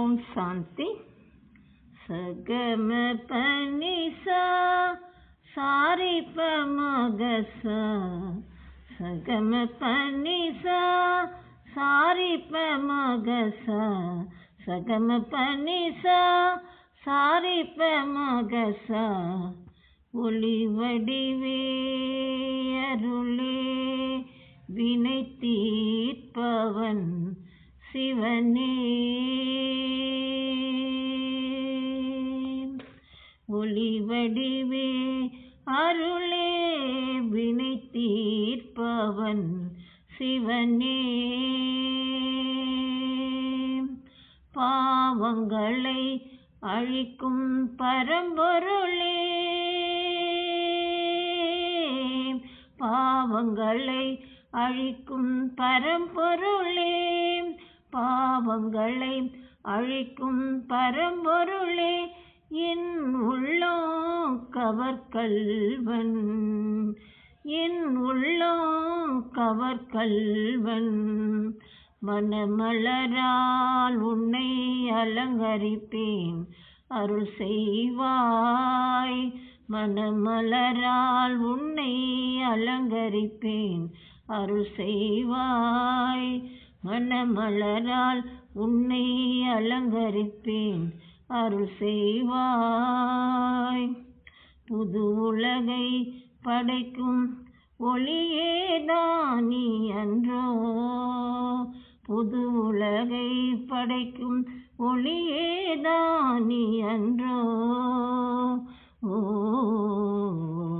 ஓம் சாந்தி சகம பனிசா சாரி பமகசா சகம பனிசா சாரி பமகசா சகம பனிசா சாரி பமகசா ஒளி வடிவே அருளே வினை தீர்ப்பவன் சிவனே ஒளி வடிவே அருளே வினை தீர்ப்பவன் சிவனே பாவங்களை அழிக்கும் பரம்பொருளே பாவங்களை அழிக்கும் பரம்பொருளே பாவங்களை அழிக்கும் பரம்பொருளே என் உள்ளோ கவர்கல்வன் என் உள்ளோ கவர்கல்வன் மனமலரால் உன்னை அலங்கரிப்பேன் அருள் செய்வாய் மனமலரால் உன்னை அலங்கரிப்பேன் அருள் செய்வாய் மனமலரால் உன்னை அலங்கரிப்பேன் அருள் செய்வாய் புது உலகை படைக்கும் ஒளியேதான் நீ அன்றோ புது உலகை படைக்கும் ஒளியேதான் நீ அன்றோ ஓ